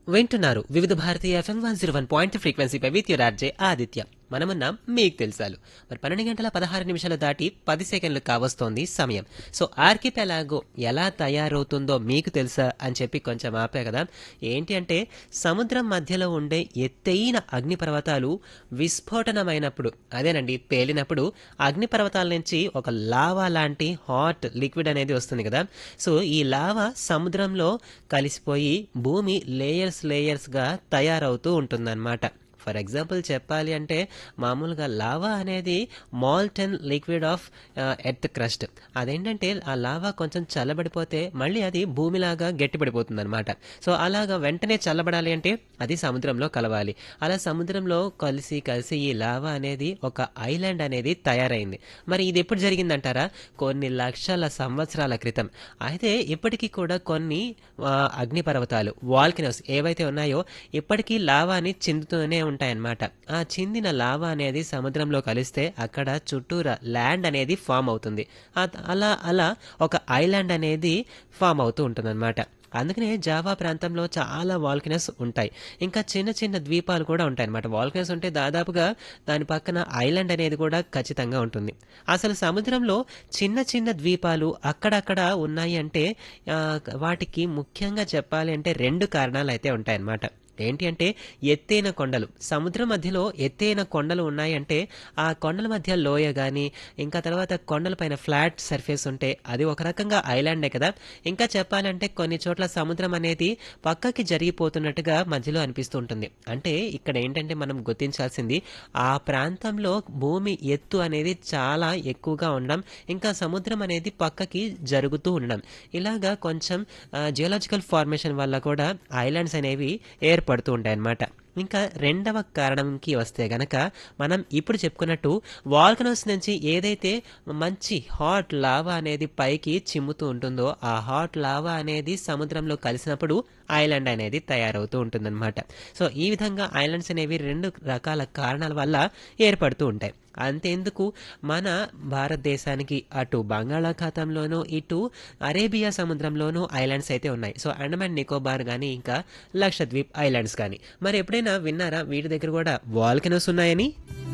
వింటున్నారు Vividh Bharati FM one zero one point ఫ్రీక్వెన్సీపై with your RJ Aditya మనమున్నాం మీకు తెలుసాలు మరి పన్నెండు గంటల పదహారు నిమిషాలు దాటి పది సెకండ్లు కావస్తోంది సమయం సో ఆర్కిపెలాగో ఎలా తయారవుతుందో మీకు తెలుసా అని చెప్పి కొంచెం ఆపే కదా ఏంటి అంటే సముద్రం మధ్యలో ఉండే ఎత్తైన అగ్నిపర్వతాలు విస్ఫోటనమైనప్పుడు అదేనండి పేలినప్పుడు అగ్నిపర్వతాల నుంచి ఒక లావా లాంటి హాట్ లిక్విడ్ అనేది వస్తుంది కదా సో ఈ లావా సముద్రంలో కలిసిపోయి భూమి లేయర్స్ లేయర్స్గా తయారవుతూ ఉంటుందన్నమాట ఫర్ ఎగ్జాంపుల్ చెప్పాలి అంటే మామూలుగా లావా అనేది molten liquid of earth crust అదేంటంటే ఆ లావా కొంచెం చల్లబడిపోతే మళ్ళీ అది భూమిలాగా గట్టిపడిపోతుంది అనమాట సో అలాగా వెంటనే చల్లబడాలి అంటే అది సముద్రంలో కలవాలి అలా సముద్రంలో కలిసి కలిసి ఈ లావా అనేది ఒక ఐలాండ్ అనేది తయారైంది మరి ఇది ఎప్పుడు జరిగిందంటారా కొన్ని లక్షల సంవత్సరాల క్రితం అయితే ఇప్పటికీ కూడా కొన్ని ఆ, అగ్నిపర్వతాలు వాల్కినోస్ ఏవైతే ఉన్నాయో ఇప్పటికీ లావాని చిందుతూనే ఉంటాయన్నమాట ఆ చిందిన లావా అనేది సముద్రంలో కలిస్తే అక్కడ చుట్టూరా ల్యాండ్ అనేది ఫామ్ అవుతుంది ఆ- అలా అలా ఒక ఐలాండ్ అనేది ఫామ్ అవుతూ ఉంటుందన్నమాట అందుకనే జావా ప్రాంతంలో చాలా వాల్కినస్ ఉంటాయి ఇంకా చిన్న చిన్న ద్వీపాలు కూడా ఉంటాయి అన్నమాట వాల్కినస్ ఉంటే దాదాపుగా దాని పక్కన ఐలాండ్ అనేది కూడా ఖచ్చితంగా ఉంటుంది అసలు సముద్రంలో చిన్న చిన్న ద్వీపాలు అక్కడక్కడ ఉన్నాయి అంటే ఆ, వాటికి ముఖ్యంగా చెప్పాలి అంటే రెండు కారణాలు అయితే ఉంటాయన్నమాట ఏంటి అంటే ఎత్తైన కొండలు సముద్రం మధ్యలో ఎత్తైన కొండలు ఉన్నాయంటే ఆ కొండల మధ్య లోయ కానీ ఇంకా తర్వాత కొండలపైన ఫ్లాట్ సర్ఫేస్ ఉంటే అది ఒక రకంగా ఐలాండే కదా ఇంకా చెప్పాలంటే కొన్ని చోట్ల సముద్రం అనేది పక్కకి జరిగిపోతున్నట్టుగా మధ్యలో అనిపిస్తూ ఉంటుంది అంటే ఇక్కడ ఏంటంటే మనం గుర్తించాల్సింది ఆ ప్రాంతంలో భూమి ఎత్తు అనేది చాలా ఎక్కువగా ఉండడం ఇంకా సముద్రం అనేది పక్కకి జరుగుతూ ఉండడం ఇలాగా కొంచెం జియోలాజికల్ ఫార్మేషన్ వల్ల కూడా ఐలాండ్స్ అనేవి ఏర్పడుతూ ఉంటాయి అన్నమాట ఇంకా రెండవ కారణంకి వస్తే గనక మనం ఇప్పుడు చెప్పుకున్నట్టు వాల్కనోస్ నుంచి ఏదైతే మంచి హాట్ లావా అనేది పైకి చిమ్ముతూ ఉంటుందో ఆ హాట్ లావా అనేది సముద్రంలో కలిసినప్పుడు ఐలాండ్ అనేది తయారవుతూ ఉంటుందన్నమాట సో ఈ విధంగా ఐలాండ్స్ అనేవి రెండు రకాల కారణాల వల్ల ఏర్పడుతూ ఉంటాయి అంతేందుకు మన భారతదేశానికి అటు బంగాళాఖాతంలోనూ ఇటు అరేబియా సముద్రంలోనూ ఐలాండ్స్ అయితే ఉన్నాయి సో అండమాన్ నికోబార్ కానీ ఇంకా లక్షద్వీప్ ఐలాండ్స్ కానీ మరి ఎప్పుడైనా విన్నారా వీటి దగ్గర కూడా వాల్కెనోస్ ఉన్నాయని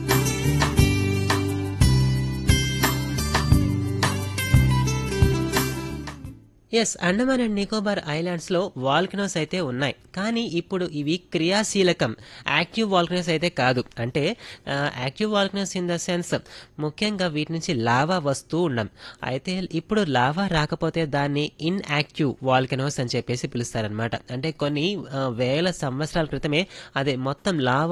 yes Andaman and Nicobar islands లో వాల్కనోస్ అయితే ఉన్నాయి కానీ ఇప్పుడు ఇవి క్రియాశీలకం యాక్టివ్ వాల్కనోస్ అయితే కాదు అంటే active volcanoes in the sense ముఖ్యంగా వీటి నుంచి లావా వస్తూ ఉన్నాం అయితే ఇప్పుడు లావా రాకపోతే దాన్ని ఇన్యాక్టివ్ వాల్కనోస్ అని చెప్పేసి పిలుస్తారనమాట అంటే కొన్ని ఆ, వేల సంవత్సరాల క్రితమే అదే మొత్తం లావా